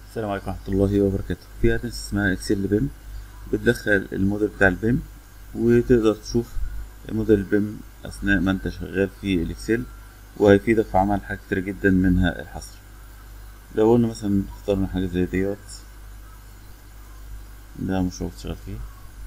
السلام عليكم ورحمة الله وبركاته في أداة اسمها اكسل بيم بتدخل الموديل بتاع البيم وتقدر تشوف موديل البيم أثناء ما أنت شغال في الإكسل وهيفيدك في عمل حاجات كتير جدا منها الحصر لو قلنا مثلا اخترنا حاجة زي ديت ده مشروع كنت شغال فيه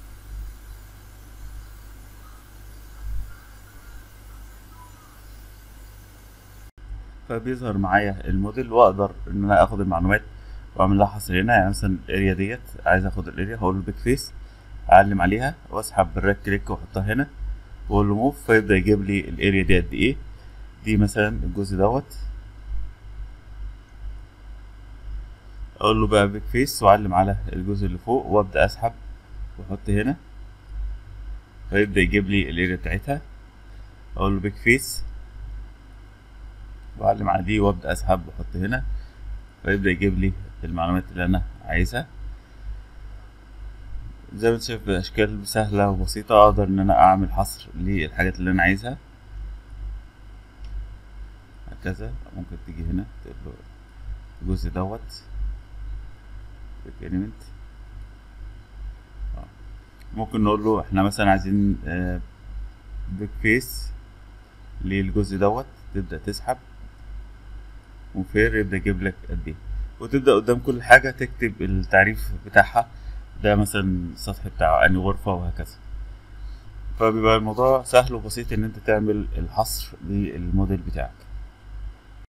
فبيظهر معايا الموديل واقدر ان انا اخد المعلومات واعمل لها حصر هنا يعني مثلا الاريا ديت عايز اخد الاريا هقول له بيك فيس اعلم عليها واسحب بالرايت كليك واحطها هنا واقول له موف فيبدا يجيب لي الاريا دي قد ايه دي مثلا الجزء دوت اقول له بقى بيك فيس واعلم على الجزء اللي فوق وابدا اسحب واحط هنا فيبدا يجيب لي الاريا بتاعتها اقول له بيك فيس واعلم على دي وابدا اسحب واحط هنا فيبدا يجيب لي المعلومات اللي انا عايزها زي ما انت شايف باشكال سهله وبسيطه اقدر ان انا اعمل حصر للحاجات اللي انا عايزها هكذا ممكن تيجي هنا تقول له الجزء دوت element ممكن نقول له احنا مثلا عايزين بيك فيس للجزء دوت تبدا تسحب وفير يبدا يجيب لك قد ايه وتبدا قدام كل حاجه تكتب التعريف بتاعها ده مثلا السطح بتاع انهي غرفه وهكذا فبيبقى الموضوع سهل وبسيط ان انت تعمل الحصر للموديل بتاعك